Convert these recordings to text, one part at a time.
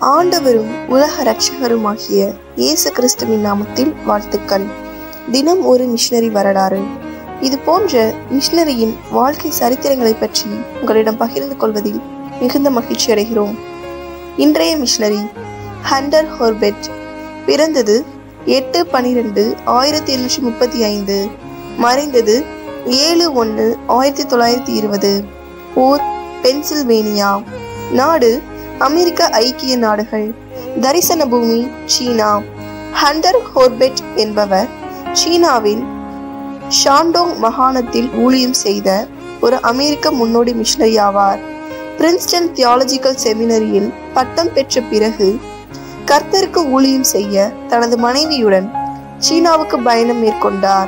ஆண்டவரும் உலக இரட்சகருமாகிய இயேசு கிறிஸ்துவின் நாமத்தில் வாழ்த்துக்கள் தினம் ஒரு மிஷனரி வரலாறு இது போன்ற மிஷனரியின் வாழ்க்கை சரித்திரங்களை பற்றி உங்களிடம் பகிர்ந்து கொள்வதில் மிகுந்த மகிழ்ச்சி அடைகிறோம் இன்றைய மிஷனரி ஹண்டர் ஹோர்பெட் பிறந்தது எட்டு பனிரெண்டு ஆயிரத்தி எண்ணூற்றி முப்பத்தி ஐந்து மறைந்தது ஏழு ஒன்று ஆயிரத்தி தொள்ளாயிரத்தி இருபது ஊர் பென்சில்வேனியா நாடு அமெரிக்க ஐக்கிய நாடுகள் தரிசன பூமி சீனா ஹண்டர் ஹோர்பெட் என்பவர் சீனாவின் ஷாண்டோங் மாகாணத்தில் ஊழியம் செய்த ஒரு அமெரிக்க முன்னோடி மிஷனரி ஆவார் பிரின்ஸ்டன் தியாலஜிக்கல் செமினரியில் பட்டம் பெற்ற பிறகு கர்த்தருக்கு ஊழியம் செய்ய தனது மனைவியுடன் சீனாவுக்கு பயணம் மேற்கொண்டார்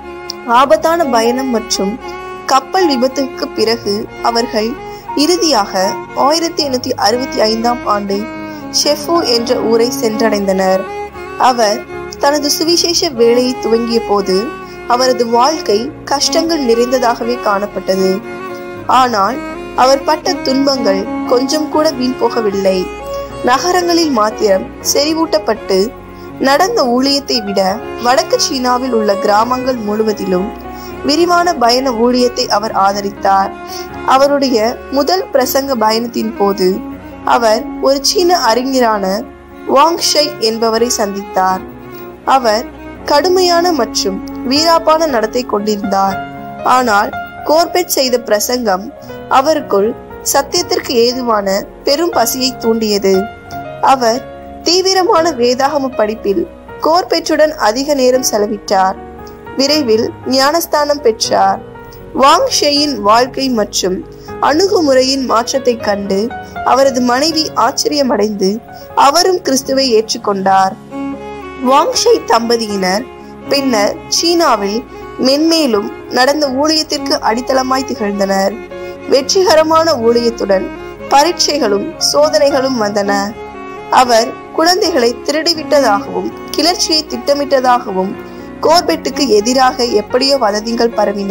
ஆபத்தான பயணம் மற்றும் கப்பல் விபத்துக்கு பிறகு அவர்கள் இறுதியாக ஆயிரத்தி எண்ணூத்தி அறுபத்தி ஐந்தாம் ஆண்டு ஷெஃபு என்ற ஊரை சென்றடைந்தனர் அவர் தனது சுவிசேஷ வேலையை துவங்கிய போது அவரது வாழ்க்கை கஷ்டங்கள் நிறைந்ததாகவே காணப்பட்டது ஆனால் அவர் பட்ட துன்பங்கள் கொஞ்சம் கூட வீண் போகவில்லை நகரங்களில் மாத்திரம் செறிவூட்டப்பட்டு நடந்த ஊழியத்தை விட வடக்கு சீனாவில் உள்ள கிராமங்கள் முழுவதிலும் விரிவான பயண ஊழியத்தை அவர் ஆதரித்தார் அவருடைய முதல் பிரசங்க பயணத்தின் போது அவர் ஒரு சீன அறிஞரான வாங் ஷை என்பவரை சந்தித்தார் அவர் கடுமையான மற்றும் வீராப்பான நடத்தை கொண்டிருந்தார் ஆனால் கோர்பெட் செய்த பிரசங்கம் அவருக்குள் சத்தியத்திற்கு ஏதுவான பெரும் பசியை தூண்டியது அவர் தீவிரமான வேதாகம படிப்பில் கோர்பெற்றுடன் அதிக நேரம் செலவிட்டார் விரைவில் ஞானஸ்தானம் பெற்றார் வாங் ஷெயின் வாழ்க்கை மற்றும் அணுகுமுறையின் மாற்றத்தை கண்டு அவரது மனைவி ஆச்சரியமடைந்து அவரும் கிறிஸ்துவை ஏற்றுக்கொண்டார் வாங்ஷை தம்பதியினர் பின்னர் சீனாவில் மென்மேலும் நடந்த ஊழியத்திற்கு அடித்தளமாய் திகழ்ந்தனர் வெற்றிகரமான ஊழியத்துடன் பரீட்சைகளும் சோதனைகளும் வந்தன அவர் குழந்தைகளை திருடிவிட்டதாகவும் கிளர்ச்சியை திட்டமிட்டதாகவும் கோர்பெட்டுக்கு எதிராக எப்படியோ வதந்திகள் பரவின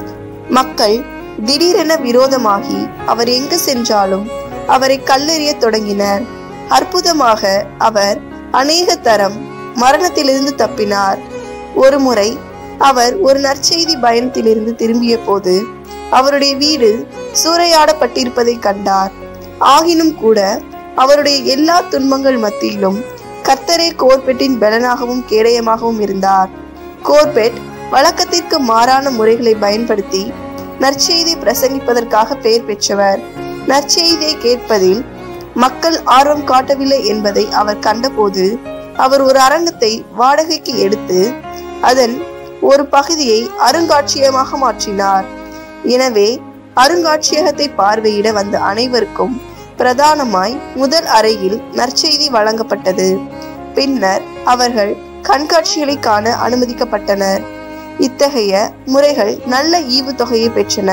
மக்கள் திடீரென விரோதமாகி அவர் எங்கு சென்றாலும் அவரை கல்லெறிய தொடங்கினர் அற்புதமாக அவர் அநேக தரம் மரணத்திலிருந்து தப்பினார் ஒருமுறை அவர் ஒரு நற்செய்தி பயணத்திலிருந்து திரும்பிய போது அவருடைய வீடு சூறையாடப்பட்டிருப்பதை கண்டார் ஆகினும் கூட அவருடைய எல்லா துன்பங்கள் மத்தியிலும் கர்த்தரே கோர்பெட்டின் பலனாகவும் கேடயமாகவும் இருந்தார் கோர்பெட் வழக்கத்திற்கு மாறான முறைகளை பயன்படுத்தி நற்செய்தி பிரசங்கிப்பதற்காக பெயர் பெற்றவர் நற்செய்தியை கேட்பதில் மக்கள் ஆர்வம் காட்டவில்லை என்பதை அவர் கண்டபோது அவர் ஒரு அரங்கத்தை வாடகைக்கு எடுத்து அதன் ஒரு பகுதியை அருங்காட்சியகமாக மாற்றினார் எனவே அருங்காட்சியகத்தை பார்வையிட வந்த அனைவருக்கும் பிரதானமாய் முதல் அறையில் நற்செய்தி வழங்கப்பட்டது பின்னர் அவர்கள் கண்காட்சிகளை காண அனுமதிக்கப்பட்டனர் இத்தகைய முறைகள் நல்ல ஈவு தொகையை பெற்றன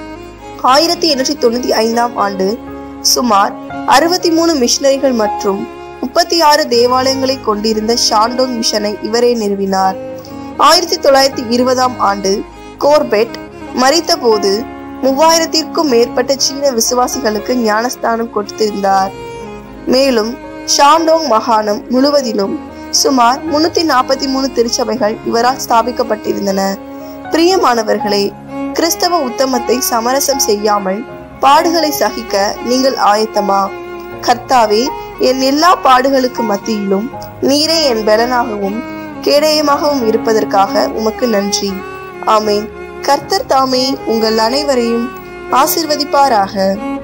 ஆயிரத்தி எண்ணூற்றி தொண்ணூத்தி ஐந்தாம் ஆண்டு சுமார் அறுபத்தி மூணு மிஷனரிகள் மற்றும் முப்பத்தி ஆறு தேவாலயங்களை கொண்டிருந்த ஷாண்டோங் மிஷனை இவரே நிறுவினார் ஆயிரத்தி தொள்ளாயிரத்தி இருபதாம் ஆண்டு கோர்பெட் மறித்தபோது மூவாயிரத்திற்கும் மேற்பட்ட சீன விசுவாசிகளுக்கு ஞானஸ்தானம் கொடுத்திருந்தார் மேலும் ஷாண்டோங் மாகாணம் முழுவதிலும் சுமார் முன்னூத்தி நாற்பத்தி மூணு திருச்சபைகள் இவரால் ஸ்தாபிக்கப்பட்டிருந்தன பிரியமானவர்களே கிறிஸ்தவ உத்தமத்தை சமரசம் செய்யாமல் பாடுகளை சகிக்க நீங்கள் ஆயத்தமா கர்த்தாவே என் எல்லா பாடுகளுக்கு மத்தியிலும் நீரே என் பலனாகவும் கேடயமாகவும் இருப்பதற்காக உமக்கு நன்றி ஆமேன் கர்த்தர் தாமே உங்கள் அனைவரையும் ஆசிர்வதிப்பாராக